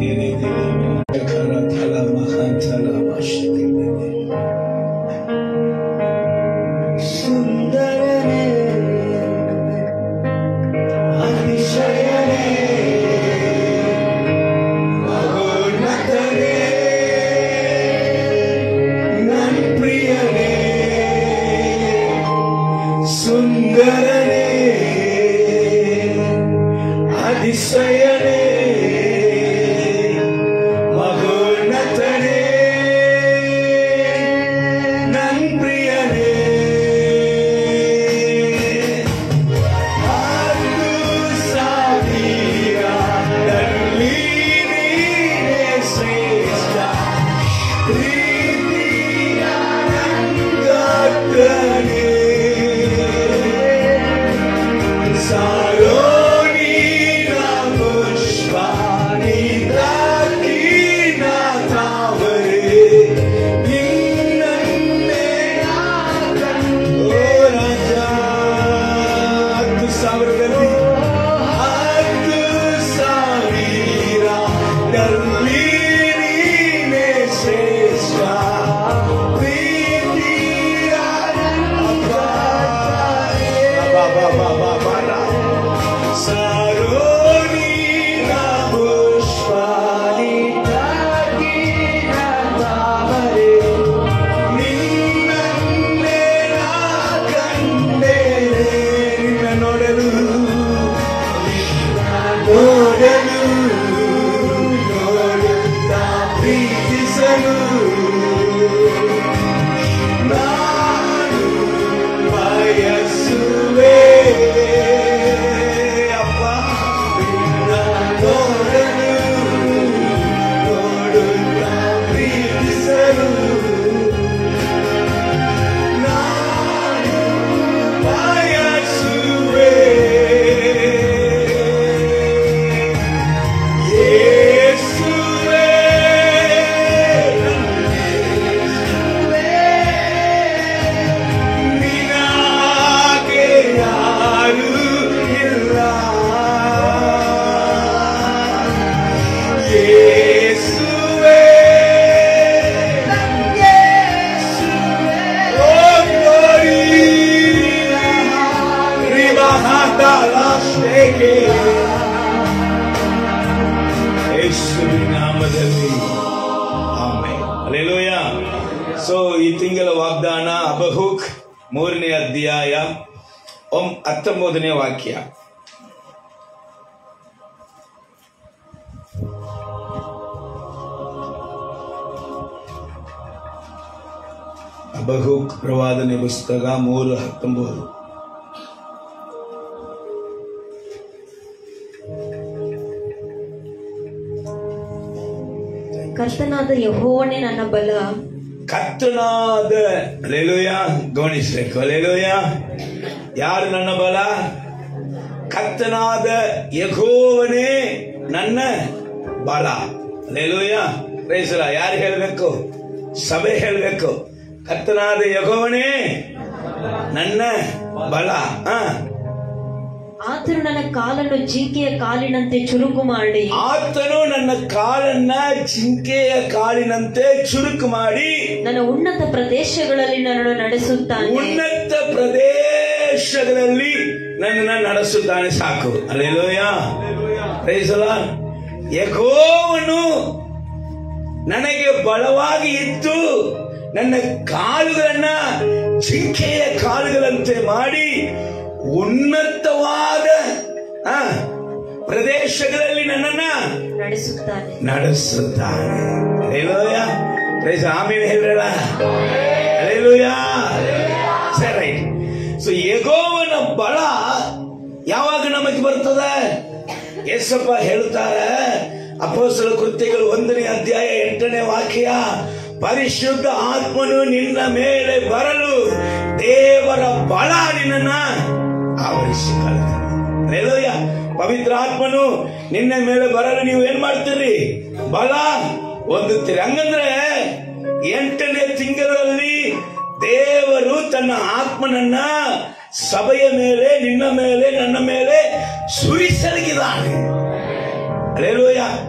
ಸುಂದರನೇ ಅತಿಶಯನೇ ಮಹೋನ್ನತನೇ ನನ್ ಪ್ರಿಯನೇ ಸುಂದರನೇ ಅತಿಶಯನೇ ಮಹೋನ್ನತನೇ ನನ್ ಪ್ರಿಯನೇ ಅದು ಸಾವಿರ ನಲ್ಲಿ ನೀನೇ ಶ್ರೇಷ್ಠ ಪ್ರೀತಿಯ ನಂಗಾಗ್ತಾನೆ ಸಾರೋನಿನ ಪುಷ್ಪ ನೀತಾಕಿನ ತಾವರೆ ನಿನ್ನನ್ನೇ ಓ ರಾಜ ಹತ್ತು ಸಾವಿರದಲ್ಲಿ ಹತ್ತು ಸಾವಿರ ನಲ್ಲಿ ನೀನೇ ಶ್ರೇಷ್ಠ ಪ್ರೀತಿಯ ಅಪ್ಪ. ಬಾ, ಬಾ, ಬಾ, ಬಾ, ಬಾರ. ಸಾರೋನಿನ ಪುಷ್ಪಾಲಿತಾಗಿನ ತಾವರೆ ನಿನ್ನನ್ನೇ ನಾ ಕಂಡೆನೆ. ನಿನ್ನ ನೋಡಲು ನೋಡಲು ನೋಡುತ್ತಾ ಪ್ರೀತಿಸಲು ನಾನು ಬಯಸುವೆ ಅಪ್ಪ ನಿನ್ನ ನೋಡಲು ನೋಡುತ್ತಾ ಪ್ರೀತಿಸಲು ನಾನು ಬಯಸುವೆ ಯೇಸುವೇ ನಿನಗೆ ಯಾರು ಇಲ್ಲ ಯೇಸುವೇ ಓ glory ರಿಮಹಾದಾಲಾಶ್ನೇಗೆ ಯೇಸುವಿನ ನಾಮದಲ್ಲಿ ಆಮೆನ್ ಹಲ್ಲೆಲೂಯಾ ಸೊ ಈ ತಿಂಗಳ ವಾಗ್ದಾನ ಅಬಹುಕ್ ಮೂರನೇ ಅಧ್ಯಾಯ ಒಂ ಹತ್ತೊಂಬತ್ತನೇ ವಾಕ್ಯ ಅಬಹುಕ್ ಪ್ರವಾದನೆ ಪುಸ್ತಕ ಮೂರು ಹತ್ತೊಂಬತ್ತು ಕರ್ತನಾದ ಯಹೋವನೇ ನನ್ನ ಬಲ ಕರ್ತನಾದ ಅಲೆಲುಯ ಗಮನಿಸಬೇಕು ಅಲೆಲುಯ ಯಾರು ನನ್ನ ಬಲ ಕರ್ತನಾದ ಯಘೋವನೇ ನನ್ನ ಬಲ ಅಲೆಲುಯ ಪ್ರೈಸಲ ಯಾರು ಹೇಳಬೇಕು ಸಭೆ ಹೇಳಬೇಕು ಕರ್ತನಾದ ಯಘೋವನೇ ನನ್ನ ಬಲ ಹ ಆತನು ನನ್ನ ಕಾಲನ್ನು ಜಿಂಕೆಯ ಕಾಲಿನಂತೆ ಚುರುಕು ಮಾಡಿ ಆತನು ನನ್ನ ಕಾಲನ್ನ ಜಿಂಕೆಯ ಕಾಲಿನಂತೆ ಚುರುಕು ಮಾಡಿ ನನ್ನ ಉನ್ನತ ಪ್ರದೇಶಗಳಲ್ಲಿ ನನ್ನನ್ನು ನಡೆಸುತ್ತಾನೆ ಉನ್ನತ ಪ್ರದೇಶಗಳಲ್ಲಿ ನನ್ನನ್ನು ನಡೆಸುತ್ತಾನೆ ಸಾಕು ಅಲ್ಲೆಲೋಯ ಯಕೋವನು ನನಗೆ ಬಲವಾಗಿ ಇದ್ದು ನನ್ನ ಕಾಲುಗಳನ್ನ ಜಿಂಕೆಯ ಕಾಲುಗಳಂತೆ ಮಾಡಿ ಉನ್ನತವಾದ ಆ, ಪ್ರದೇಶಗಳಲ್ಲಿ ನನ್ನನ್ನ ನಡೆಸುತ್ತಾನೆ ನಡೆಸುತ್ತಾನೆ ಅಲ್ಲೆಲೂಯ ಪ್ರೈಸ್ ಆಮೇಲೆ ಹೇಳ್ರಲ್ಲ ಅಲ್ಲೆಲೂಯ ಸರಿ ಸೊ ಯೆಹೋವನ ಬಲ ಯಾವಾಗ ನಮಗೆ ಬರ್ತದೆ ಯೇಸಪ್ಪ ಹೇಳ್ತಾರೆ ಅಪೋಸಲ ಕೃತ್ಯಗಳು ಒಂದನೇ ಅಧ್ಯಾಯ ಎಂಟನೇ ವಾಕ್ಯ ಪರಿಶುದ್ಧ ಆತ್ಮನು ನಿನ್ನ ಮೇಲೆ ಬರಲು ದೇವರ ಬಲ ನಿನ್ನನ್ನ ಆವರಿಸಿಕೊಳ್ಳುತ್ತಾನೆ ಅಲ್ಲೆಲೂಯ ಪವಿತ್ರ ಆತ್ಮನು ನಿನ್ನ ಮೇಲೆ ಬರಲು ನೀವು ಏನ್ ಮಾಡ್ತೀರಿ ಬಲ ಹೊಂದುತ್ತೀರಿ ಹಂಗಂದ್ರೆ ಎಂಟನೇ ತಿಂಗಳಲ್ಲಿ ದೇವರು ತನ್ನ ಆತ್ಮನನ್ನ ಸಭೆಯ ಮೇಲೆ ನಿನ್ನ ಮೇಲೆ ನನ್ನ ಮೇಲೆ ಸುರಿಸಲಿಗಿದ್ದಾನೆ ಅಲ್ಲೆಲೂಯ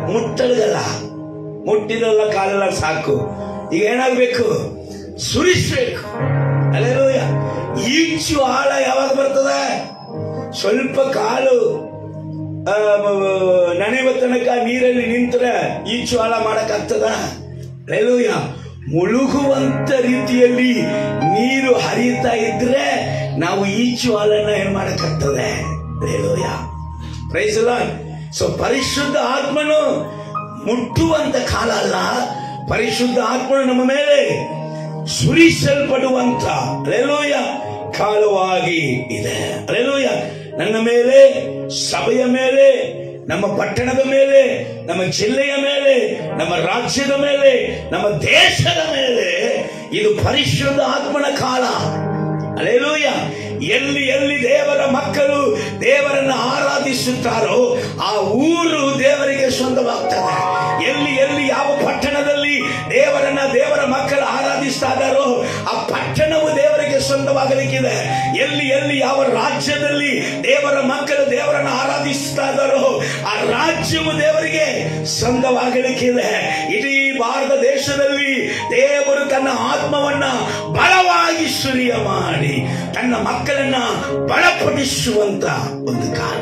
ಮುಟ್ಟಲ್ಗಲ್ಲ ಮುಟ್ಟಿದಲ್ಲ ಕಾಲೆಲ್ಲ ಸಾಕು ಈಗ ಏನಾಗ್ಬೇಕು ಸುರಿಸ್ಬೇಕು ಅಲ್ಲೆಲ್ಲೂಯ್ಯ ಈಚು ಆಳ ಯಾವಾಗ ಬರ್ತದೆ ಸ್ವಲ್ಪ ಕಾಲು ಆ, ಮ- ನೆನೆಯುವ ತನಕ ನೀರಲ್ಲಿ ನಿಂತರೆ ಈಚು ಆಳ ಮಾಡಕ್ಕಾಗ್ತದ ಅಲ್ಲೆಲ್ಲೂಯ್ಯ ಮುಳುಗುವಂತ ರೀತಿಯಲ್ಲಿ ನೀರು ಹರಿಯುತ್ತಾ ಇದ್ರೆ ನಾವು ಈಚು ಹಾಲನ್ನ ಏನ್ ಮಾಡಕ್ಕಾಗ್ತದೆ ಅಲ್ಲೆಲ್ಲೂಯ್ಯ ಪ್ರೈಸ್ ಸೊ ಪರಿಶುದ್ಧ ಆತ್ಮನು ಮುಟ್ಟುವಂತ ಕಾಲ ಅಲ್ಲ ಪರಿಶುದ್ಧ ಆತ್ಮನು ನಮ್ಮ ಮೇಲೆ ಸುರಿಸಲ್ಪಡುವಂತ ಅಲೆಲೋಯ ಕಾಲವಾಗಿ ಇದೆ ಅಲೆಲೋಯ ನನ್ನ ಮೇಲೆ ಸಭೆಯ ಮೇಲೆ ನಮ್ಮ ಪಟ್ಟಣದ ಮೇಲೆ ನಮ್ಮ ಜಿಲ್ಲೆಯ ಮೇಲೆ ನಮ್ಮ ರಾಜ್ಯದ ಮೇಲೆ ನಮ್ಮ ದೇಶದ ಮೇಲೆ ಇದು ಪರಿಶುದ್ಧ ಆತ್ಮನ ಕಾಲ ಅಲೆಲೂಯ ಎಲ್ಲಿ ಎಲ್ಲಿ ದೇವರ ಮಕ್ಕಳು ದೇವರನ್ನು ಆರಾಧಿಸುತ್ತಾರೋ ಆ ಊರು ದೇವರಿಗೆ ಸ್ವಂತವಾಗ್ತದೆ ಎಲ್ಲಿ ಎಲ್ಲಿ ಯಾವ ಪಟ್ಟಣದಲ್ಲಿ ದೇವರನ್ನ ದೇವರ ಮಕ್ಕಳು ಆರಾಧಿಸ್ತಾ ಇದ್ದಾರೋ ಆ ಪಟ್ಟಣವು ದೇವರಿಗೆ ಸ್ವಂತವಾಗಲಿಕ್ಕಿದೆ ಎಲ್ಲಿ ಎಲ್ಲಿ ಯಾವ ರಾಜ್ಯದಲ್ಲಿ ದೇವರ ಮಕ್ಕಳು ದೇವರನ್ನು ಆರಾಧಿಸ್ತಾ ಇದ್ದಾರೋ ಆ ರಾಜ್ಯವು ದೇವರಿಗೆ ಸ್ವಂತವಾಗಲಿಕ್ಕಿದೆ ಇಡೀ ಭಾರತ ದೇಶದಲ್ಲಿ ದೇವರು ತನ್ನ ಆತ್ಮವನ್ನ ಬಲವಾಗಿ ಸುರಿಯ ಮಾಡಿ ತನ್ನ ಮಕ್ಕಳನ್ನ ಬಲಪಡಿಸುವಂತ ಒಂದು ಕಾಲ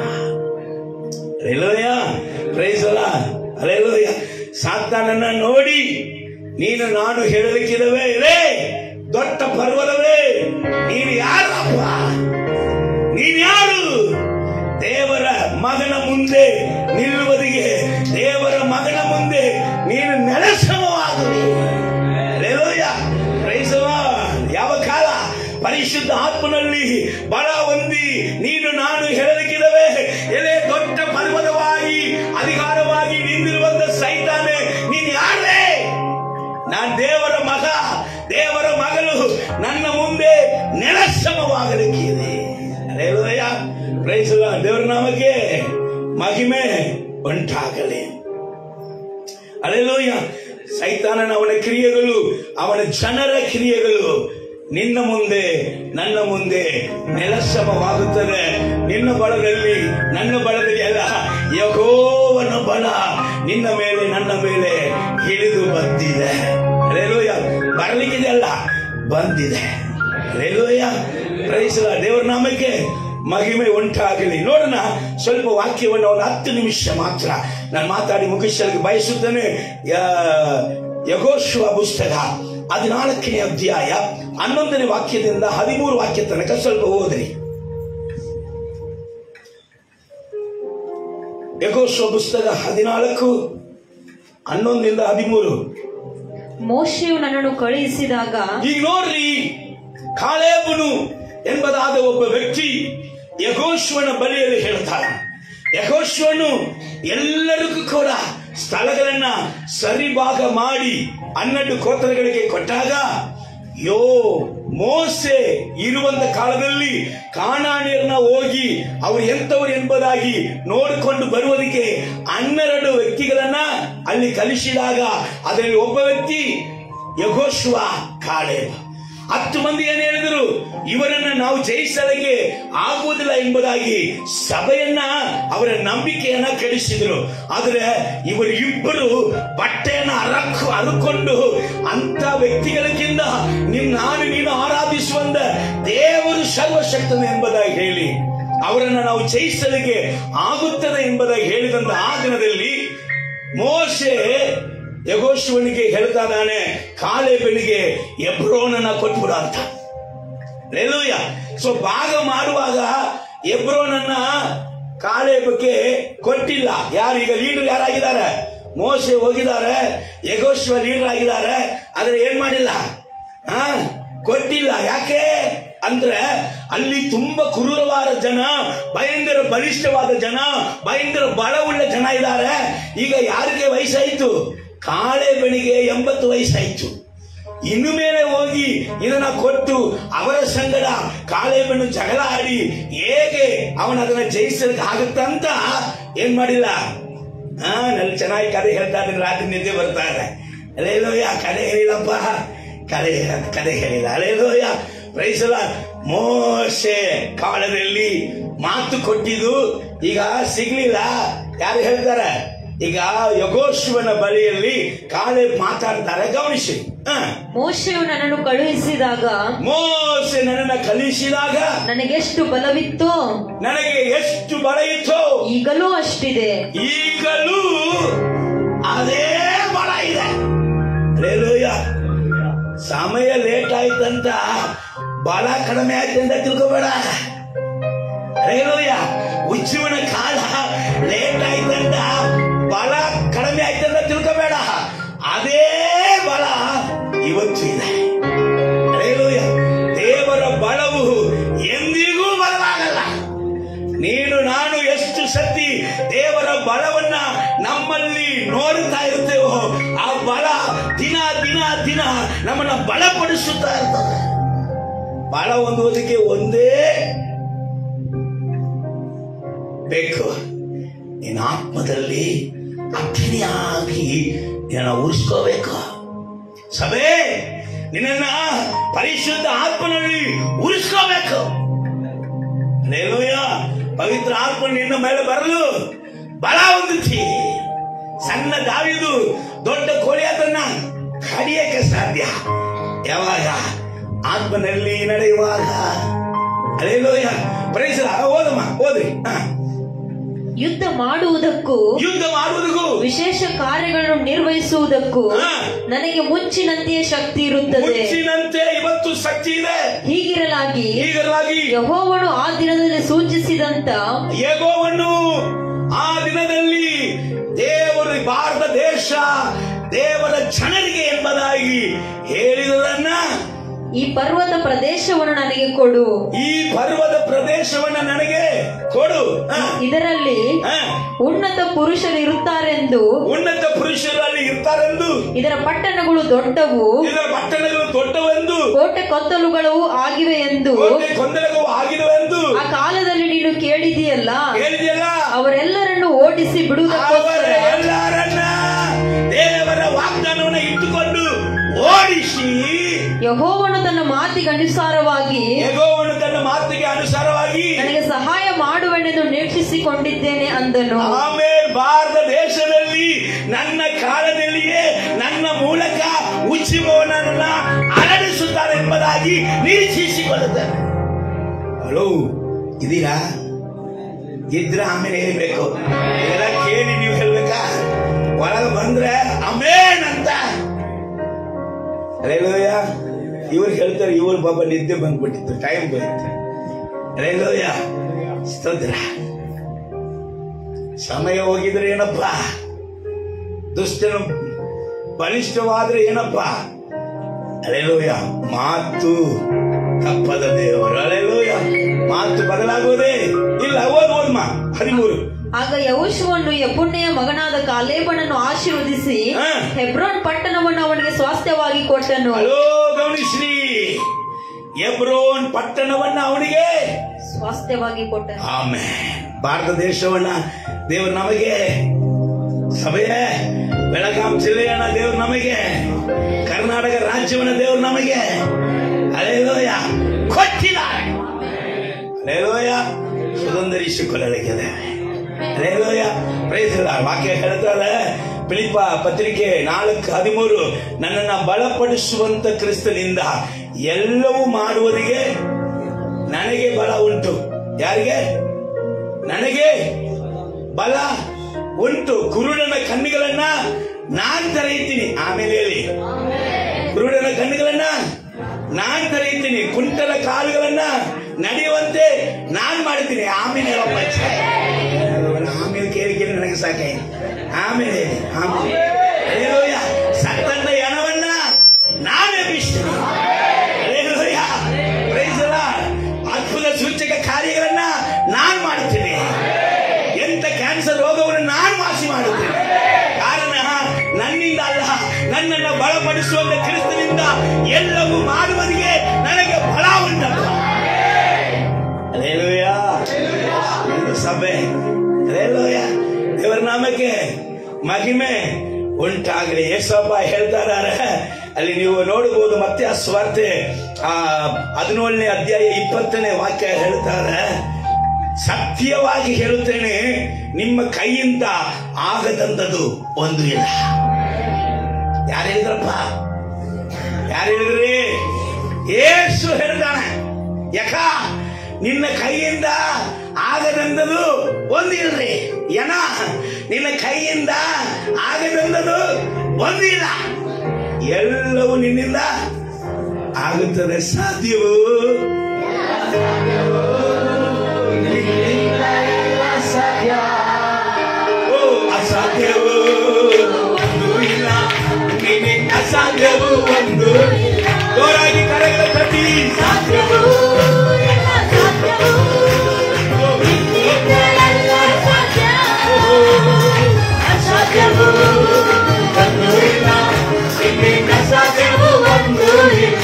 ಅಲೆಲೋಯ ಪ್ರೈಸಲ ಅಲೆಲೋಯ ಸಾತಾನನ್ನ ನೋಡಿ ನೀನು ನಾನು ಹೇಳಲಿಕ್ಕಿದವೇ ರೇ ದೊಡ್ಡ ಪರ್ವತವೇ ನೀನು ಯಾರಪ್ಪ ನೀನು ಯಾರು ದೇವರ ಮಗನ ಮುಂದೆ ನಿಲ್ಲುವುದಿಗೆ ದೇವರ ಮಗನ ಮುಂದೆ ನೀನು ನೆಲಸಮವಾಗುವಿ ಅಲೆಲೋಯ ಪ್ರೈಸವ ಯಾವ ಕಾಲ ಪರಿಶುದ್ಧ ಆತ್ಮನಲ್ಲಿ ಬಲ ಹೊಂದಿ ನೀನು ನಾನು ಹೇಳಲಿಕ್ಕಿದವೆ ಎಲೆ ದೊಡ್ಡ ಪರ್ವತವಾಗಿ ಅಧಿಕಾರವಾಗಿ ನಿಂತಿರುವಂತ ಸೈತಾನೆ ನೀನು ಯಾರೇ ನಾನ್ ದೇವರ ಮಗ ದೇವರ ಮಗಳು ನನ್ನ ಮುಂದೆ ನೆಲಸಮವಾಗಲಿಕ್ಕಿದೆ ಅಲೆಲೋಯ ಪ್ರೈಸಲ ದೇವರ ನಾಮಕ್ಕೆ ಮಹಿಮೆ ಉಂಟಾಗಲಿ ಅಲೆಲೋಯ ಸೈತಾನನ ಅವನ ಕ್ರಿಯೆಗಳು ಅವನ ಜನರ ಕ್ರಿಯೆಗಳು ನಿನ್ನ ಮುಂದೆ ನನ್ನ ಮುಂದೆ ನೆಲಸಮವಾಗುತ್ತದೆ ನಿನ್ನ ಬಲದಲ್ಲಿ ನನ್ನ ಬಲದಲ್ಲಿ ಅಲ್ಲ ಯಹೋವನ ಬಲ ನಿನ್ನ ಮೇಲೆ ನನ್ನ ಮೇಲೆ ಹಿಡಿದು ಬಂದಿದೆ ಅಲೆಲೋಯ ಬರಲಿಕ್ಕಿದೆ ಅಲ್ಲ ಬಂದಿದೆ ಅಲೆಲೋಯ ಪ್ರೈಸಲ ದೇವರ ನಾಮಕ್ಕೆ ಮಹಿಮೆ ಉಂಟಾಗಲಿ ನೋಡೋಣ ಸ್ವಲ್ಪ ವಾಕ್ಯವನ್ನು ಒಂದು ಹತ್ತು ನಿಮಿಷ ಮಾತ್ರ ನಾನು ಮಾತಾಡಿ ಮುಗಿಸಲಿಕ್ಕೆ ಬಯಸುತ್ತೇನೆ ಯಗೋಶ್ವ ಪುಸ್ತಕ ಹದಿನಾಲ್ಕನೇ ಅಧ್ಯಾಯ ಹನ್ನೊಂದನೇ ವಾಕ್ಯದಿಂದ ಹದಿಮೂರು ವಾಕ್ಯ ತನಕ ಸ್ವಲ್ಪ ಓದ್ರಿ ಯಗೋಶ್ವ ಪುಸ್ತಕ ಹದಿನಾಲ್ಕು ಹನ್ನೊಂದರಿಂದ ಹದಿಮೂರು ಮೋಶೆಯು ನನ್ನನ್ನು ಕಳುಹಿಸಿದಾಗ ಈಗ ನೋಡ್ರಿ ಕಾಲೇಬನು ಎಂಬುದಾದ ಒಬ್ಬ ವ್ಯಕ್ತಿ ಯಗೋಶ್ವನ ಬಳಿಯಲ್ಲಿ ಹೇಳ್ತಾನೆ ಯಗೋಶ್ವನು ಎಲ್ಲರಿಗೂ ಕೂಡ ಸ್ಥಳಗಳನ್ನ ಸರಿಭಾಗ ಮಾಡಿ ಹನ್ನೆರಡು ಕೋತರಗಳಿಗೆ ಕೊಟ್ಟಾಗ ಯೋ ಮೋಸೆ ಇರುವಂತ ಕಾಲದಲ್ಲಿ ಕಾಣಾಣಿಯರನ್ನ ಹೋಗಿ ಅವ್ರು ಎಂತವ್ರು ಎಂಬುದಾಗಿ ನೋಡಿಕೊಂಡು ಬರುವುದಕ್ಕೆ ಹನ್ನೆರಡು ವ್ಯಕ್ತಿಗಳನ್ನ ಅಲ್ಲಿ ಕಲಿಸಿದಾಗ ಅದರಲ್ಲಿ ಒಬ್ಬ ವ್ಯಕ್ತಿ ಯಗೋಶ್ವ ಕಾಳೇಬ ಹತ್ತು ಮಂದಿ ಏನ್ ಹೇಳಿದ್ರು ಇವರನ್ನ ನಾವು ಜಯಿಸಲಿಕ್ಕೆ ಆಗುವುದಿಲ್ಲ ಎಂಬುದಾಗಿ ಸಭೆಯನ್ನ ಅವರ ನಂಬಿಕೆಯನ್ನ ಕೆಡಿಸಿದ್ರು ಆದ್ರೆ ಇವರು ಇಬ್ಬರು ಬಟ್ಟೆಯನ್ನ ಅರಕು ಅರುಕೊಂಡು ಅಂತ ವ್ಯಕ್ತಿಗಳಿಗಿಂತ ನಿನ್ ನಾನು ನೀನು ಆರಾಧಿಸುವಂತ ದೇವರು ಸರ್ವಶಕ್ತನು ಎಂಬುದಾಗಿ ಹೇಳಿ ಅವರನ್ನ ನಾವು ಜಯಿಸಲಿಕ್ಕೆ ಆಗುತ್ತದೆ ಎಂಬುದಾಗಿ ಹೇಳಿದಂತ ಆ ದಿನದಲ್ಲಿ ಮೋಶೆ ಯಗೋಶ್ವನಿಗೆ ಹೇಳ್ತಾ ಇದ್ದಾನೆ ಕಾಲೇಬನಿಗೆ ಎಬ್ರೋನನ್ನ ಕೊಟ್ಬಿಡ ಅಂತ ಲೆಲೂಯ ಸೊ ಭಾಗ ಮಾಡುವಾಗ ಎಬ್ರೋನನ್ನ ಕಾಲೇಬಕ್ಕೆ ಕೊಟ್ಟಿಲ್ಲ ಯಾರು ಈಗ ಲೀಡರ್ ಯಾರಾಗಿದ್ದಾರೆ ಮೋಸೆ ಹೋಗಿದ್ದಾರೆ ಯಗೋಶ್ವ ಲೀಡರ್ ಆಗಿದ್ದಾರೆ ಆದ್ರೆ ಏನ್ ಮಾಡಿಲ್ಲ ಆ ಕೊಟ್ಟಿಲ್ಲ ಯಾಕೆ ಅಂದ್ರೆ ಅಲ್ಲಿ ತುಂಬಾ ಕ್ರೂರವಾದ ಜನ ಭಯಂಕರ ಬಲಿಷ್ಠವಾದ ಜನ ಭಯಂಕರ ಬಲವುಳ್ಳ ಜನ ಇದ್ದಾರೆ ಈಗ ಯಾರಿಗೆ ವಯಸ್ಸಾಯ್ತು ಕಾಳೆ ಬೆಳಿಗ್ಗೆ ಎಂಬತ್ತು ವಯಸ್ಸಾಯ್ತು ಇನ್ನು ಮೇಲೆ ಹೋಗಿ ಇದನ್ನ ಕೊಟ್ಟು ಅವರ ಸಂಗಡ ಕಾಳೆ ಬೆಣ್ಣು ಜಗಳ ಆಡಿ ಹೇಗೆ ಅವನ ಅದನ್ನ ಜಯಿಸಲಿಕ್ಕೆ ಆಗುತ್ತ ಅಂತ ಏನ್ ಮಾಡಿಲ್ಲ ಹಾ ನಲ್ಲಿ ಚೆನ್ನಾಗಿ ಕತೆ ಹೇಳ್ತಾ ಇದ್ರೆ ರಾತ್ರಿ ನಿದ್ದೆ ಬರ್ತಾ ಇದೆ ಅಲ್ಲೇಲೋಯ ಕತೆ ಹೇಳಿಲ್ಲಪ್ಪ ಕತೆ ಕತೆ ಹೇಳಿಲ್ಲ ಅಲ್ಲೇಲೋಯ ಪ್ರೈಸಲ ಮೋಸೆ ಕಾಲದಲ್ಲಿ ಮಾತು ಕೊಟ್ಟಿದ್ದು ಈಗ ಸಿಗ್ಲಿಲ್ಲ ಯಾರು ಹೇಳ್ತಾರೆ ಈಗ ಯಗೋಶ್ವನ ಬಳಿಯಲ್ಲಿ ಕಾಳೆ ಮಾತಾಡ್ತಾರೆ ಗಮನಿಸಿ ಹ. ಮೋಶೆಯು ನನ್ನನ್ನು ಕಳುಹಿಸಿದಾಗ ಮೋಸೆ ನನ್ನನ್ನ ಕಲಿಸಿದಾಗ ನನಗೆಷ್ಟು ಬಲವಿತ್ತೋ ನನಗೆ ಎಷ್ಟು ಬಲ ಇತ್ತು ಈಗಲೂ ಅಷ್ಟಿದೆ ಈಗಲೂ ಅದೇ ಬಲ ಇದೆ Hallelujah. ಸಮಯ ಲೇಟ್ ಆಯ್ತಂತ ಬಲ ಕಡಿಮೆ ಆಯ್ತಂತ ತಿಳ್ಕೊಬೇಡ ರೇಲೋಯ ಉಜ್ಜುವನ ಕಾಲ ಲೇಟ್ ಆಯ್ತಂತ ಬಲ ಕಡಿಮೆ ಆಯ್ತಂತ ತಿಳ್ಕೊಬೇಡ ಅದೇ ಬಲ ಇವತ್ತು ಇದೆ ರೇಲೋಯ ದೇವರ ಬಲವು ಎಂದಿಗೂ ಬಲವಾಗಲ್ಲ ನೀನು ನಾನು ಎಷ್ಟು ಸತಿ ದೇವರ ಬಲವನ್ನ ನಮ್ಮಲ್ಲಿ ನೋಡುತ್ತಾ ಇರ್ತೇವೋ ಆ ಬಲ ದಿನ ದಿನ ದಿನ ನಮ್ಮನ್ನ ಬಲಪಡಿಸುತ್ತಾ ಇರ್ತದೆ ಬಲ ಹೊಂದುವುದಕ್ಕೆ ಒಂದೇ ಬೇಕು ನಿನ್ನ ಆತ್ಮದಲ್ಲಿ ಅಗ್ನಿಯಾಗಿ ನಿನ್ನ ಉರಿಸ್ಕೋಬೇಕು ಸಭೆ ನಿನ್ನ ಪರಿಶುದ್ಧ ಆತ್ಮನಲ್ಲಿ ಉರಿಸ್ಕೋಬೇಕು ಲೇಲುಯ ಪವಿತ್ರ ಆತ್ಮ ನಿನ್ನ ಮೇಲೆ ಬರಲು ಬಲ ಹೊಂದುತ್ತಿ ಸಣ್ಣ ದಾವಿದು ದೊಡ್ಡ ಕೋಳಿ ಅದನ್ನ ಕಡಿಯಕ್ಕೆ ಸಾಧ್ಯ ಯಾವಾಗ ಆತ್ಮನಲ್ಲಿ ನಡೆಯುವಾಗ ಅಲೇಲೋಯ ಪ್ರೈಸಲ ಓದಮ್ಮ ಓದ್ರಿ ಹ. ಯುದ್ಧ ಮಾಡುವುದಕ್ಕೂ ಯುದ್ಧ ಮಾಡುವುದಕ್ಕೂ ವಿಶೇಷ ಕಾರ್ಯಗಳನ್ನು ನಿರ್ವಹಿಸುವುದಕ್ಕೂ ಹಾ. ನನಗೆ ಮುಂಚಿನಂತೆಯೇ ಶಕ್ತಿ ಇರುತ್ತದೆ ಮುಂಚಿನಂತೆ ಇವತ್ತು ಶಕ್ತಿ ಇದೆ ಹೀಗಿರಲಾಗಿ ಹೀಗಾಗಿ ಯಹೋವನು ಆ ದಿನದಲ್ಲಿ ಸೂಚಿಸಿದಂತ ಯೆಹೋವನು ಆ ದಿನದಲ್ಲಿ ದೇವರು ಭಾರತ ದೇಶ ದೇವರ ಜನರಿಗೆ ಎಂಬುದಾಗಿ ಹೇಳಿರುವುದನ್ನ ಈ ಪರ್ವತ ಪ್ರದೇಶವನ್ನು ನನಗೆ ಕೊಡು ಈ ಪರ್ವತ ಪ್ರದೇಶವನ್ನ ನನಗೆ ಕೊಡು ಹ, ಇದರಲ್ಲಿ ಹ. ಉನ್ನತ ಪುರುಷರು ಇರುತ್ತಾರೆಂದು ಉನ್ನತ ಪುರುಷರು ಅಲ್ಲಿ ಇರ್ತಾರೆಂದು ಇದರ ಪಟ್ಟಣಗಳು ದೊಡ್ಡವು ಇದರ ಪಟ್ಟಣಗಳು ದೊಡ್ಡವೆಂದು ಕೋಟೆ ಕೊತ್ತಲುಗಳು ಆಗಿವೆ ಎಂದು ಕೋಟೆ ಗೊಂದಲಗಳು ಆಗಿದವೆಂದು ಆ ಕಾಲದಲ್ಲಿ ನೀನು ಕೇಳಿದೆಯಲ್ಲ ಹೇಳಿದೆಯಲ್ಲ ಅವರೆಲ್ಲರನ್ನು ಓಡಿಸಿ ಅವರ ಬಿಡುವುದಕ್ಕೋಸ್ಕರ ಎಲ್ಲರನ್ನ ದೇವರ ವಾಗ್ದಾನವನ್ನು ಇಟ್ಟುಕೊಂಡು ಓಡಿಸಿ ಯಹೋವನು ತನ್ನ ಮಾತಿಗೆ ಅನುಸಾರವಾಗಿ ಯೆಹೋವನು ತನ್ನ ಮಾತಿಗೆ ಅನುಸಾರವಾಗಿ ನನಗೆ ಸಹಾಯ ಮಾಡುವೆನೆಂದು ನಿರೀಕ್ಷಿಸಿಕೊಂಡಿದ್ದೇನೆ ಅಂದನು ಆಮೇಲೆ ಭಾರತ ದೇಶದಲ್ಲಿ ನನ್ನ ಕಾಲದಲ್ಲಿಯೇ ನನ್ನ ಮೂಲಕ ಉಚ್ಚಿಮವನನ್ನ ಅರಳಿಸುತ್ತಾರೆ ಎಂಬುದಾಗಿ ನಿರೀಕ್ಷಿಸಿಕೊಳ್ಳುತ್ತಾರೆ ಹಲೋ ಇದೀರಾ ಇದ್ರೆ ಆಮೇಲೆ ಹೇಳ್ಬೇಕು ಇದೆಲ್ಲ ಕೇಳಿ ನೀವು ಹೇಳ್ಬೇಕಾ ಒಳಗೆ ಬಂದ್ರೆ ಅಮೇನ್ ಅಂತ ರೇಲೋಯ ಇವ್ರು ಹೇಳ್ತಾರೆ ಇವ್ರ ಬಾಬಾ ನಿದ್ದೆ ಬಂದ್ಬಿಟ್ಟಿತ್ತು ಟೈಮ್ ಬಂತು ರೇಲೋಯ ಸ್ತೋತ್ರ ಸಮಯ ಹೋಗಿದ್ರೆ ಏನಪ್ಪ ದುಷ್ಟನು ಬಲಿಷ್ಠವಾದ್ರೆ ಏನಪ್ಪ ಅಲೆಲೋಯ ಮಾತು ತಪ್ಪದ ದೇವರು ಅಲೆಲೋಯ ಮಾತು ಬದಲಾಗುವುದೇ ಇಲ್ಲ ಓದ್ ಓದ್ಮ ಹದಿಮೂರು ಆಗ ಯಹೋಶುವನ್ನು ಯಪುಣ್ಯೆಯ ಮಗನಾದ ಕಾಲೇಬನನ್ನು ಆಶೀರ್ವದಿಸಿ ಹಾ. ಹೆಬ್ರೋನ್ ಪಟ್ಟಣವನ್ನು ಅವನಿಗೆ ಸ್ವಾಸ್ಥ್ಯವಾಗಿ ಕೊಟ್ಟನು ಹಲೋ ಗಮನಿಸ್ರಿ ಎಬ್ರೋನ್ ಪಟ್ಟಣವನ್ನ ಅವನಿಗೆ ಸ್ವಾಸ್ಥ್ಯವಾಗಿ ಕೊಟ್ಟನು ಆಮೇಲೆ ಭಾರತ ದೇಶವನ್ನ ದೇವರು ನಮಗೆ ಸಭೆಯೇ ಬೆಳಗಾಂ ಜಿಲ್ಲೆಯನ್ನ ದೇವರು ನಮಗೆ ಕರ್ನಾಟಕ ರಾಜ್ಯವನ್ನ ದೇವರು ನಮಗೆ ಅಲೆಲೋಯ ಕೊಟ್ಟಿದ್ದಾರೆ ಅಲೆಲೋಯ ಸುಗಂಧರಿಸಿಕೊಳ್ಳಲಿಕ್ಕಿದೆ ಅಲೆಲೋಯ ಪ್ರಯತ್ನ ವಾಕ್ಯ ಹೇಳ್ತಾರೆ ಫಿಲಿಪ ಪತ್ರಿಕೆ ನಾಲ್ಕು ಹದಿಮೂರು ನನ್ನನ್ನ ಬಲಪಡಿಸುವಂತ ಕ್ರಿಸ್ತನಿಂದ ಎಲ್ಲವೂ ಮಾಡುವುದಕ್ಕೆ ನನಗೆ ಬಲ ಉಂಟು ಯಾರಿಗೆ ನನಗೆ ಬಲ ಉಂಟು ಕುರುಡನ ಕಣ್ಣುಗಳನ್ನ ನಾನ್ ತೆರೆಯುತ್ತೀನಿ ಆಮೇಲೆ ಹೇಳಿ ಕುರುಡನ ಕಣ್ಣುಗಳನ್ನ ನಾನ್ ತೆರೆಯುತ್ತೀನಿ ಕುಂಟಲ ಕಾಲುಗಳನ್ನ ನಡೆಯುವಂತೆ ನಾನ್ ಮಾಡ್ತೀನಿ ಆಮೇಲೆ ಹೇಳಪ್ಪ ಛೆ. ಆಮೇಲೆ ಕೇಳಿ ಕೇಳಿ ನನಗೆ ಸಾಕೆ ಆಮೇಲೆ ಹೇಳಿ ಆಮೇಲೆ ಹಲ್ಲೆಲೂಯ. ಸತ್ತಂತ ಹೆಣವನ್ನ ನಾನೇ ಬೀಸ್ತೀನಿ ಹಲ್ಲೆಲೂಯ. Praise the Lord. ಅದ್ಭುತ ಸೂಚಕ ಕಾರ್ಯಗಳನ್ನ ನಾನ್ ಮಾಡ್ತೀನಿ ಎಂತ ಕ್ಯಾನ್ಸರ್ ರೋಗವನ್ನು ನಾನು ವಾಸಿ ಮಾಡುತ್ತೇನೆ ಕಾರಣ ನನ್ನಿಂದ ಅಲ್ಲ ನನ್ನನ್ನು ಬಲಪಡಿಸುವಂತ ಕ್ರಿಸ್ತನಿಂದ ಎಲ್ಲವೂ ಮಾಡುವುದಕ್ಕೆ ನನಗೆ ಬಲ ಉಂಟಪ್ಪ ಅಲ್ಲೇಲೂಯ. ಒಂದು ಸಭೆ ಅಲ್ಲೇಲೂಯ. ದೇವರ ನಾಮಕ್ಕೆ ಮಹಿಮೆ ಉಂಟಾಗಲಿ ಯೇಸಪ್ಪ ಹೇಳ್ತಾರೆ ಅಲ್ಲಿ ನೀವು ನೋಡಬಹುದು ಮತ್ತೆ ಆ ಸ್ವಾರ್ತೆ ಆ ಹದಿನೇಳನೇ ಅಧ್ಯಾಯ ಇಪ್ಪತ್ತನೇ ವಾಕ್ಯ ಹೇಳ್ತಾರೆ ಸತ್ಯವಾಗಿ ಹೇಳುತ್ತೇನೆ ನಿಮ್ಮ ಕೈಯಿಂದ ಆಗದಂಥದ್ದು ಒಂದು ಇಲ್ಲ ಯಾರು ಹೇಳಿದ್ರಪ್ಪ ಯಾರು ಹೇಳಿದ್ರಿ ಏಸು ಹೇಳ್ತಾನೆ ಯಾಕ ನಿನ್ನ ಕೈಯಿಂದ ಆಗದಂಥದ್ದು ಒಂದಿಲ್ರಿ ಏನ ನಿನ್ನ ಕೈಯಿಂದ ಆಗದಂಥದ್ದು ಒಂದಿಲ್ಲ ಎಲ್ಲವೂ ನಿನ್ನಿಂದ ಆಗುತ್ತದೆ ಸಾಧ್ಯವೂ ಓ ಅಸಾಧ್ಯವೂ ಒಂದು ಇಲ್ಲ ನಿನ್ನೆ ಅಸಾಧ್ಯವೂ ಒಂದು ಜೋರಾಗಿ ಕರೆಗಳ ತಟ್ಟಿ ಸಾಧ್ಯವೂ ಅಸಾಧ್ಯವೂ ಒಂದು ಇಲ್ಲ ನಿನ್ನೆ ಅಸಾಧ್ಯವೂ ಒಂದು ಇಲ್ಲ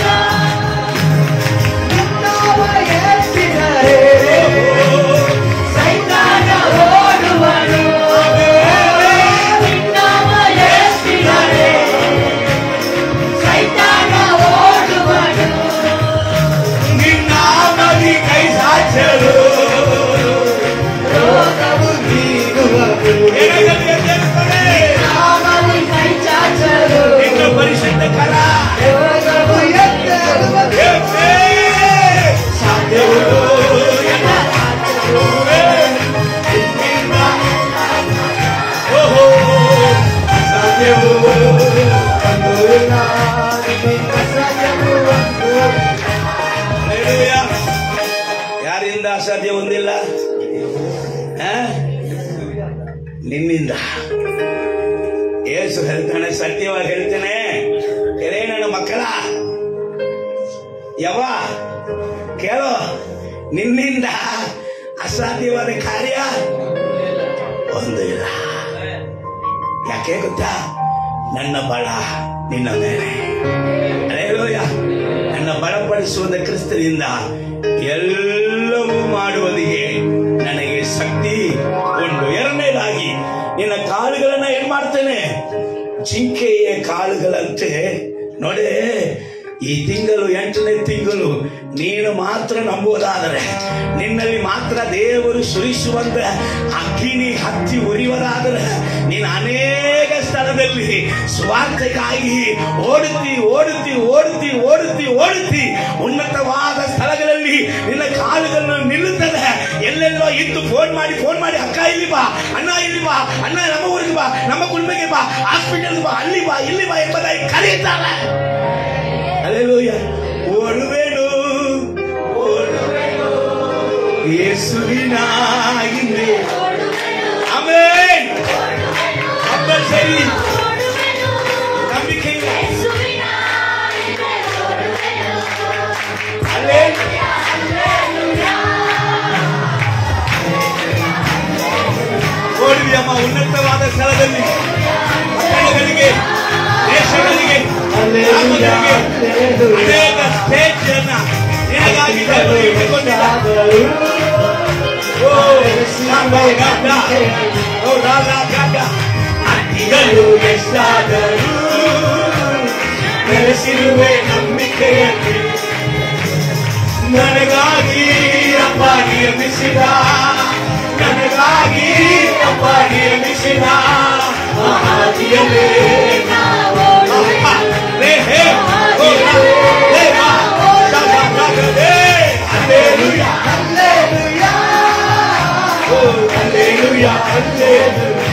ನಿನ್ನ ಮದಿ ಕೈ ಸಾಚಲು ಎಡಗಡೆಯ ದೇವರೇ, ನಿನ್ನ ಪರಿಶುದ್ಧ ಕರ ಏಕೆ ಸಾಧ್ಯವೂ ಇಲ್ಲ. ನಿನ್ನ ಓಹೋ ಸಾಧ್ಯವೂ ಹಲ್ಲೆಲೂಯಾ. ಯಾರಿಂದ ಅಸಾಧ್ಯ ಹೊಂದಿಲ್ಲ ಆ? ನಿನ್ನಿಂದ ಏಸು ಹೇಳ್ತಾನೆ ಸತ್ಯವಾಗಿ ಹೇಳ್ತೇನೆ ಎಲೇ ನನ್ನ ಮಕ್ಕಳ ಯಾವ ಕೇಳೋ ನಿನ್ನಿಂದ ಅಸಾಧ್ಯವಾದ ಕಾರ್ಯ ಒಂದು ಇಲ್ಲ ಯಾಕೆ ಗೊತ್ತಾ ನನ್ನ ಬಳ ನಿನ್ನ ಮೇಲೆ ಹಲ್ಲೆಲೂಯ. ನನ್ನ ಬಲಪಡಿಸುವುದ ಕ್ರಿಸ್ತನಿಂದ ಎಲ್ಲವೂ ಮಾಡುವುದಿಗೆ ನನಗೆ ಶಕ್ತಿ ಉಂಟು ಎರಡನೇದಾಗಿ ನಿನ್ನ ಕಾಳುಗಳನ್ನ ಏನ್ ಮಾಡ್ತೇನೆ ಜಿಂಕೆಯ ಕಾಳುಗಳಂತೆ ನೋಡಿ ಈ ತಿಂಗಳು ಎಂಟನೇ ತಿಂಗಳು ನೀನು ಮಾತ್ರ ನಂಬುವುದಾದರೆ ನಿನ್ನಲ್ಲಿ ಮಾತ್ರ ದೇವರು ಸುರಿಸುವಂತ ಅಗ್ನಿ ಹತ್ತಿ ಉರಿಯುವುದಾದರೆ ನೀನು ಅನೇಕ ಸ್ಥಳದಲ್ಲಿ ಸ್ವಾರ್ಥಕ್ಕಾಗಿ ಓಡುತ್ತಿ ಓಡುತ್ತಿ ಓಡುತ್ತಿ ಓಡುತ್ತಿ ಓಡುತ್ತಿ ಉನ್ನತವಾದ ಸ್ಥಳಗಳಲ್ಲಿ ನಿನ್ನ ಕಾಲುಗಳನ್ನು ನಿಲ್ಲುತ್ತದೆ ಎಲ್ಲೆಲ್ಲೋ ಇದ್ದು ಫೋನ್ ಮಾಡಿ ಫೋನ್ ಮಾಡಿ ಅಕ್ಕ ಇಲ್ಲಿ ಬಾ ಅಣ್ಣ ಇಲ್ಲಿ ಬಾ ಅಣ್ಣ ನಮ್ಮ ಊರಿಗೆ ಬಾ ನಮ್ಮ ಕುಟುಂಬಕ್ಕೆ ಬಾ ಹಾಸ್ಪಿಟಲ್ ಬಾ ಅಲ್ಲಿ ಬಾ ಇಲ್ಲಿ ಬಾ ಎಂಬುದಾಗಿ ಕರೆಯುತ್ತಾರೆ ಅಲ್ಲೆಲ್ಲೂಯ್ಯ ಓಡುವೇನು ಓಡುವೇನು ಯೇಸುವಿನ ಹಿಂದೆ ಆಮೇನ್ ಕಂಪಲ್ಸರಿ ನಂಬಿಕೆ ಅಲ್ಲೇ ಓಡಿದೆಯಮ್ಮ ಉನ್ನತವಾದ ಸ್ಥಳದಲ್ಲಿ ಪಟ್ಟಣಗಳಿಗೆ ದೇಶಗಳಿಗೆ ಗ್ರಾಮಗಳಿಗೆ ಅನೇಕ ಸ್ಟೇಜ್ ಅನ್ನ ನಿನಗಾಗಿ ದೇವರು ಇಟ್ಟುಕೊಂಡಿದ್ದಾರೆ. ಓ ಶಾಂಬ ಗಡ್ಡ, ಓ ಲಾಲ ಗಡ್ಡ, ಅಡ್ಡಿಗಳು ಎಷ್ಟಾದರೂ ನೆಲೆಸಿರುವೆ ನಂಬಿಕೆಯಲ್ಲಿ ನನಗಾಗಿ ಅಪ್ಪ ನಿಯಮಿಸಿದ ನನಗಾಗಿ ಅಪ್ಪ ನಿಯಮಿಸಿದ ಮಹಾದಿಯಲೇ ಅಪ್ಪ, ರೇ ಹೇ, ಓ ರಾ, ರೇ ಬಾ, ಶಾಬ ಗಗನೇ, hallelujah, oh hallelujah, hallelujah.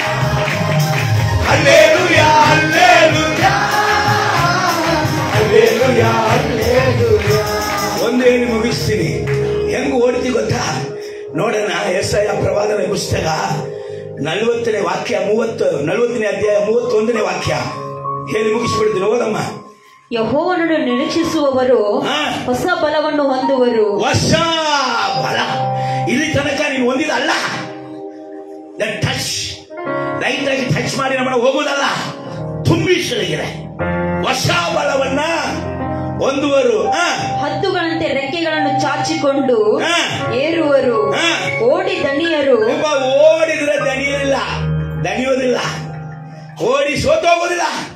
Hallelujah, hallelujah. Hallelujah, hallelujah. ಒಂದೇ ಹೇಳಿ ಮುಗಿಸ್ತೀನಿ ಹೆಂಗ್ ಓಡ್ತಿ ಗೊತ್ತಾ ನೋಡೋಣ ಎಸ್ಐ ಪ್ರವಾದನ ಪುಸ್ತಕ ನಲವತ್ತನೇ ವಾಕ್ಯ ಮೂವತ್ತು ನಲವತ್ತನೇ ಅಧ್ಯಾಯ ಮೂವತ್ತೊಂದನೇ ವಾಕ್ಯ ಹೇಳಿ ಮುಗಿಸ್ಬಿಡ್ತೀನಿ ಓದಮ್ಮ ಯಹೋವನನ್ನು ನಿರೀಕ್ಷಿಸುವವರು ಹಾ. ಹೊಸ ಬಲವನ್ನು ಹೊಂದುವರು ವರ್ಷ ಬಲ ಇಲ್ಲಿ ತನಕ ನೀನು ಹೊಂದಿದ ಅಲ್ಲ ಟಚ್ ಲೈಟ್ ಆಗಿ ಟಚ್ ಮಾಡಿ ನಮ್ಮನ್ನ ಹೋಗುವುದಲ್ಲ ತುಂಬಿಸಲಿಗಿದೆ ಹೊಸ ಬಲವನ್ನ ಹೊಂದುವರು ಆ, ಹದ್ದುಗಳಂತೆ ರೆಕ್ಕೆಗಳನ್ನು ಚಾಚಿಕೊಂಡು ಹಾ. ಏರುವರು ಹಾ. ಓಡಿ ದಣಿಯರು ಒಬ್ಬ ಓಡಿದ್ರೆ ದಣಿಯೋದಿಲ್ಲ ದಣಿಯೋದಿಲ್ಲ ಓಡಿ ಸೋತೋಗೋದಿಲ್ಲ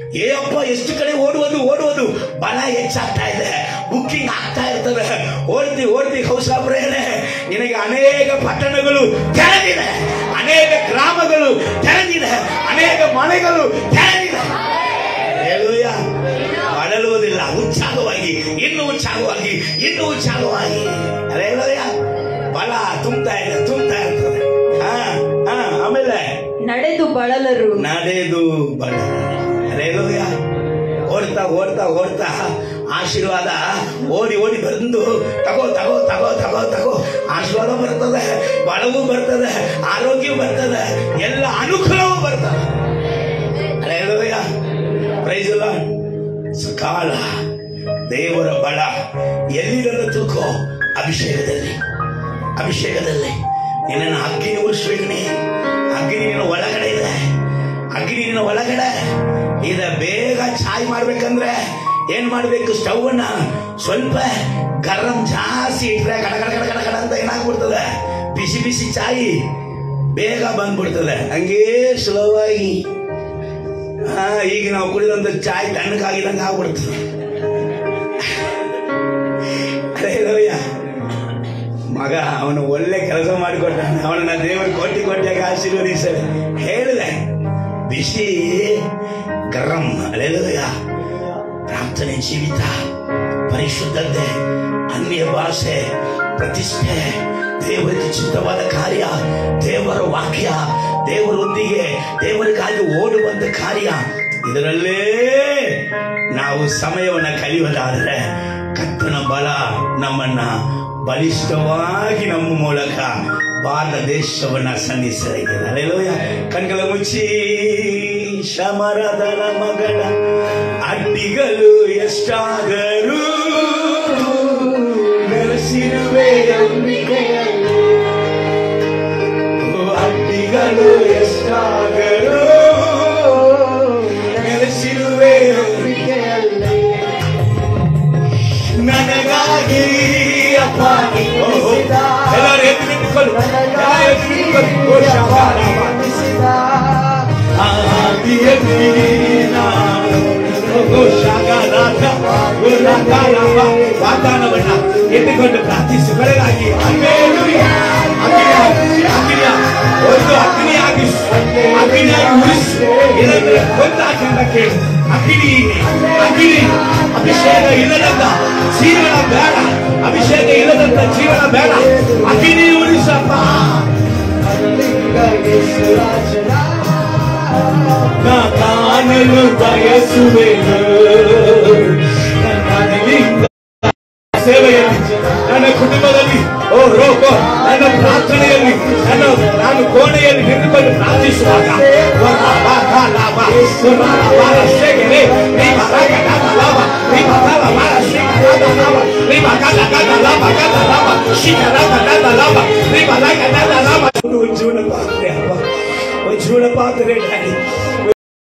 ಏ ಅಪ್ಪ ಎಷ್ಟು ಕಡೆ ಓಡುವುದು ಓಡುವುದು ಬಲ ಹೆಚ್ಚಾಗ್ತಾ ಇದೆ ಬುಕ್ಕಿಂಗ್ ಆಗ್ತಾ ಇರ್ತದೆ ಓಡ್ತಿ ಓಡ್ತಿ ಕೌಶಾಪುರೇನೆ ನಿನಗೆ ಅನೇಕ ಪಟ್ಟಣಗಳು ತೆರೆದಿದೆ ಅನೇಕ ಗ್ರಾಮಗಳು ತೆರೆದಿದೆ ಅನೇಕ ಮನೆಗಳು ತೆರೆದಿದೆ ಹೇಳುಯ್ಯ ಬಳಲುವುದಿಲ್ಲ ಉತ್ಸಾಹವಾಗಿ ಇನ್ನೂ ಉತ್ಸಾಹವಾಗಿ ಇನ್ನೂ ಉತ್ಸಾಹವಾಗಿ ಅಲ್ಲೇಲಯ್ಯ ಬಲ ತುಂಬ್ತಾ ಇದೆ ತುಂಬ್ತಾ ಇರ್ತದೆ ಹಾ ಹಾ ಆಮೇಲೆ ನಡೆದು ಬಳಲರು ನಡೆದು ಬಡ ಅಲ್ಲೇಲಯ್ಯ ಓಡ್ತಾ ಓಡ್ತಾ ಓಡ್ತಾ ಆಶೀರ್ವಾದ ಓಡಿ ಓಡಿ ಬಂದು ತಗೋ ತಗೋ ತಗೋ ತಗೋ ತಗೋ ಆಶೀರ್ವಾದ ಬರ್ತದೆ ಬಲವೂ ಬರ್ತದೆ ಆರೋಗ್ಯ ಬರ್ತದೆ ಎಲ್ಲ ಅನುಕೂಲವೂ ಬರ್ತದೆ ಅಲ್ಲೇಲಯ್ಯ ಪ್ರೈಸ್ ಸಕಾಲ ದೇವರ ಬಳ ಎಲ್ಲಿರಲು ತಿಳ್ಕೋ ಅಭಿಷೇಕದಲ್ಲಿ ಅಭಿಷೇಕದಲ್ಲಿ ನಿನ್ನನ್ನು ಅಗ್ನಿ ಉಳಿಸ್ಬೇಕನೆ ಅಗ್ನಿ ನಿನ್ನ ಒಳಗಡೆ ಇದೆ ಅಗ್ನಿ ನಿನ್ನ ಒಳಗಡೆ ಇದೆ ಬೇಗ ಚಾಯ್ ಮಾಡ್ಬೇಕಂದ್ರೆ ಏನ್ ಮಾಡ್ಬೇಕು ಸ್ಟವ್ ಅನ್ನ ಸ್ವಲ್ಪ ಗರಂ ಜಾಸ್ತಿ ಇಟ್ರೆ ಕಡ ಕಡ ಕಡ ಕಡ ಕಡ ಅಂತ ಏನಾಗ್ಬಿಡ್ತದೆ ಬಿಸಿ ಬಿಸಿ ಚಾಯಿ ಬೇಗ ಬಂದ್ಬಿಡ್ತದೆ ಹಂಗೇ ಸ್ಲೋ ಆಗಿ ಹಾ ಈಗ ನಾವು ಕುಡಿದಂತ ಚಾಯ್ ತಣ್ಣಗಾಗಿದಂಗ ಆಗ್ಬಿಡ್ತದೆ ಅಲ್ಲೇಲೂಯ್ಯ. ಮಗ ಅವನು ಒಳ್ಳೆ ಕೆಲಸ ಮಾಡಿಕೊಟ್ಟ ಅವನನ್ನ ದೇವರು ಕೋಟಿ ಕೋಟಿಯಾಗಿ ಆಶೀರ್ವದಿಸಲಿ ಹೇಳಿದೆ ಬಿಸಿ ಗರಂ ಅಲ್ಲೇಲೂಯ್ಯ ಪ್ರಾರ್ಥನೆ ಜೀವಿತ ಪರಿಶುದ್ಧತೆ ಅನ್ಯ ಭಾಷೆ ಪ್ರತಿಷ್ಠೆ ದೇವರಿಗೆ ಚಿತ್ತವಾದ ಕಾರ್ಯ ದೇವರ ವಾಕ್ಯ ದೇವರೊಂದಿಗೆ ದೇವರಿಗಾಗಿ ಓಡುವಂತ ಕಾರ್ಯ ಇದರಲ್ಲೇ ನಾವು ಸಮಯವನ್ನು ಕಲಿಯುವುದಾದರೆ ಕತ್ತನ ಬಲ ನಮ್ಮನ್ನ ಬಲಿಷ್ಠವಾಗಿ ನಮ್ಮ ಮೂಲಕ ಭಾರತ ದೇಶವನ್ನ ಸಂಧಿಸಲಿದೆ ಅಲ್ಲೆಲ್ಲೋಯ ಕಣ್ಗಳ ಮುಚ್ಚಿ ಶಮರದಳ ಮಗಳ ಅಡ್ಡಿಗಳು ಎಷ್ಟಾದರೂ ನೆಲೆಸಿರುವೆ ನಂಬಿಕೆಯಲ್ಲಿ. ಅಡ್ಡಿಗಳು ಎಷ್ಟಾದರೂ ನೆಲೆಸಿರುವೆ ನಂಬಿಕೆಯಲ್ಲಿ. ನನಗಾಗಿ ಅಪ್ಪ ಓಹೋ. ಎಲ್ಲರೂ ಎದ್ದು ನಿಂತ್ಕೊಳ್ಳಿ. ಎಲ್ಲ ಎದ್ದು ನಿಂತ್ಕೊಳ್ಳಿ. ಓ ಶಬಾರಬ. ಆದಿಯಲ್ಲಿ ನಾನು ಓ ಶಗರಾಧ, ಓ ರಗರವ. ವಾತಾವರಣ ಎದ್ದುಕೊಂಡು ಪ್ರಾರ್ಥಿಸು ಬೆಳಗಾಗಿ ಅಲ್ಲೇಲೂಯ. ಅಗ್ನಿ, ಅಗ್ನಿ, ಒಂದು ಅಗ್ನಿಯಾಗಿ ಅಗ್ನಿಯಾಗಿ ಉರಿಸು ಇಲ್ಲಂದ್ರೆ ಕೊಂದಾಕಿಂದ ಕೇಳು ಅಗ್ನಿ ಅಗ್ನಿ ಅಭಿಷೇಕ ಇಲ್ಲದಂತ ಜೀವನ ಬೇಡ ಅಭಿಷೇಕ ಇಲ್ಲದಂತ ಜೀವನ ಬೇಡ ಅಗ್ನಿ ಉರಿಸಪ್ಪ ನಾ ಕಾಣಲು ಬಯಸುವೆನು ನನ್ನ ಸೇವೆಯಲ್ಲಿ ನನ್ನ ಕುಟುಂಬದಲ್ಲಿ ಓ ರೋಗ ನನ್ನ ಪ್ರಾರ್ಥನೆಯಲ್ಲಿ ನನ್ನ ನಾನು ಕೋಣೆಯಲ್ಲಿ ನಿಂತುಕೊಂಡು ಪ್ರಾರ್ಥಿಸುವಾಗ ಓ ಲಾಭ, ತಾ ಲಾಭ, ಓ ಲಾಭ, ಬಾಲ ಶೇಖರೆ, ನೀ ಬರಾಗ ದಾದ ಲಾಭ, ನೀ ಬರಾಗ ಬಾಲ ಶೇಖರ ದಾದ ಲಾಭ, ನೀ ಬರಾಗ ದಾದ ಲಾಭ, ಗಾದ ಲಾಭ, ಶೀಕರಾಗ ದಾದ ಲಾಭ, ನೀ ಬರಾಗ ದಾದ ಲಾಭ. ಒಂದು ಜೀವನ ಪಾತ್ರೆ ಅಪ್ಪ ಒಂದು ಜೀವನ ಪಾತ್ರೆ ಡ್ಯಾಡಿ